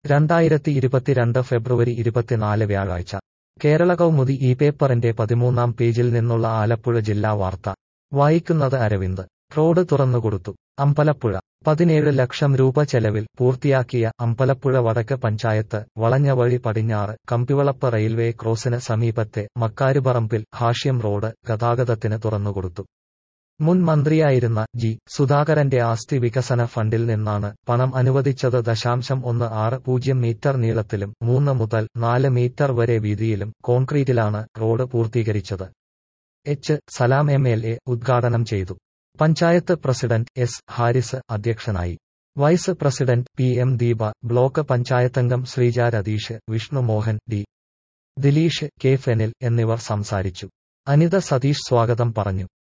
രണ്ടായിരത്തി ഇരുപത്തിരണ്ട് ഫെബ്രുവരി ഇരുപത്തിനാല് വ്യാഴാഴ്ച കേരള കൗമുദി ഈ പേപ്പറിന്റെ പതിമൂന്നാം പേജിൽ നിന്നുള്ള ആലപ്പുഴ ജില്ലാ വാർത്ത വായിക്കുന്നത് അരവിന്ദ് റോഡ് തുറന്നുകൊടുത്തു അമ്പലപ്പുഴ പതിനേഴ് ലക്ഷം രൂപ ചെലവിൽ പൂർത്തിയാക്കിയ അമ്പലപ്പുഴ വടക്ക് പഞ്ചായത്ത് വളഞ്ഞ വഴി പടിഞ്ഞാറ് കമ്പിവളപ്പ് റെയിൽവേ ക്രോസിന് സമീപത്തെ മക്കാരുപറമ്പിൽ ഹാഷ്യം റോഡ് ഗതാഗതത്തിന് തുറന്നുകൊടുത്തു മുൻ മന്ത്രിയായിരുന്ന ജി സുധാകരന്റെ ആസ്തി വികസന ഫണ്ടിൽ നിന്നാണ് പണം അനുവദിച്ചത് ദശാംശം ഒന്ന് ആറ് പൂജ്യം മീറ്റർ നീളത്തിലും മൂന്ന് മുതൽ നാല് മീറ്റർ വരെ വീതിയിലും കോൺക്രീറ്റിലാണ് റോഡ് പൂർത്തീകരിച്ചത് H Salam M L A ഉദ്ഘാടനം ചെയ്തു പഞ്ചായത്ത് പ്രസിഡന്റ് എസ് ഹാരിസ് അധ്യക്ഷനായി vice president P M Deepa block പഞ്ചായത്തംഗം ശ്രീജ രതീഷ് വിഷ്ണു മോഹൻ ഡി ദിലീഷ് കെ ഫെനിൽ എന്നിവർ സംസാരിച്ചു അനിത സതീഷ് സ്വാഗതം പറഞ്ഞു